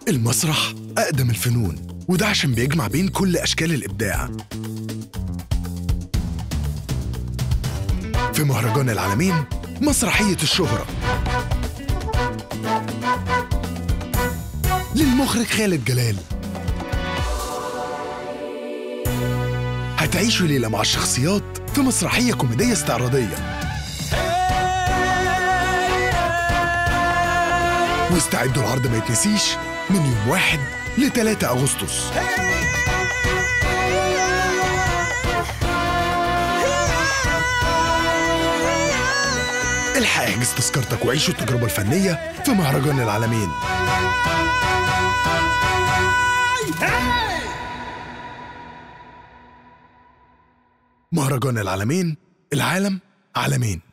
المسرح أقدم الفنون وده عشان بيجمع بين كل أشكال الإبداع في مهرجان العالمين مسرحية الشهرة للمخرج خالد جلال هتعيشوا ليلة مع الشخصيات في مسرحية كوميدية استعراضية واستعدوا العرض ما يتنسيش من يوم واحد ل 3 أغسطس الحق احجز تذكرتك وعيش التجربة الفنية في مهرجان العالمين مهرجان العالمين العالم عالمين